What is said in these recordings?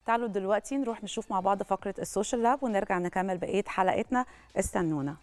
تعالوا دلوقتي نروح نشوف مع بعض فقرة السوشيال لاب ونرجع نكمل بقية حلقتنا استنونا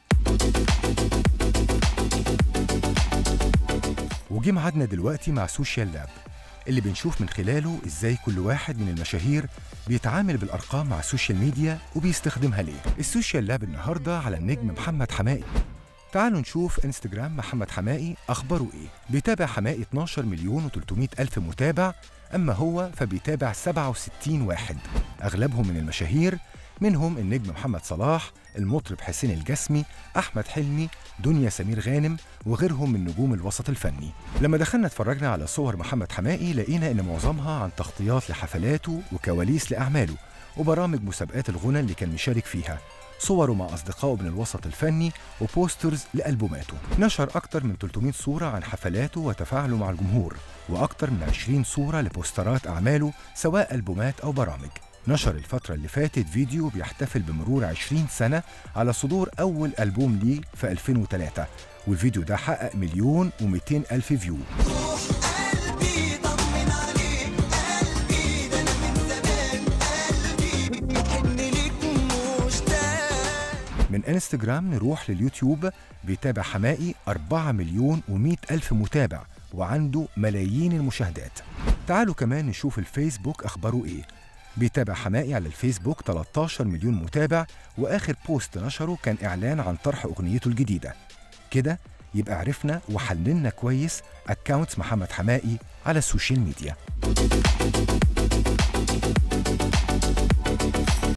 وجه ميعادنا دلوقتي مع سوشيال لاب اللي بنشوف من خلاله ازاي كل واحد من المشاهير بيتعامل بالارقام مع السوشيال ميديا وبيستخدمها ليه السوشيال لاب النهارده على النجم محمد حمائي تعالوا نشوف انستجرام محمد حمائي اخباره ايه بيتابع حمائي 12 مليون و300 الف متابع اما هو فبيتابع 67 واحد اغلبهم من المشاهير منهم النجم محمد صلاح المطرب حسين الجسمي احمد حلمي دنيا سمير غانم وغيرهم من نجوم الوسط الفني لما دخلنا اتفرجنا على صور محمد حمائي لقينا ان معظمها عن تغطيات لحفلاته وكواليس لاعماله وبرامج مسابقات الغنى اللي كان مشارك فيها صوره مع أصدقائه من الوسط الفني وبوسترز لألبوماته نشر أكتر من 300 صورة عن حفلاته وتفاعله مع الجمهور وأكتر من 20 صورة لبوسترات أعماله سواء ألبومات أو برامج نشر الفترة اللي فاتت فيديو بيحتفل بمرور 20 سنة على صدور أول ألبوم ليه في 2003 والفيديو ده حقق مليون و200 ألف فيو قلبي طمن عليك قلبي ده انا من زمان قلبي بحن ليك مشتاق من انستجرام نروح لليوتيوب بيتابع حمائي 4 مليون و100 ألف متابع وعنده ملايين المشاهدات تعالوا كمان نشوف الفيسبوك أخباره إيه بيتابع حمائي على الفيسبوك 13 مليون متابع وآخر بوست نشره كان إعلان عن طرح أغنيته الجديدة كده يبقى عرفنا وحللنا كويس أكاونت محمد حمائي على السوشيال ميديا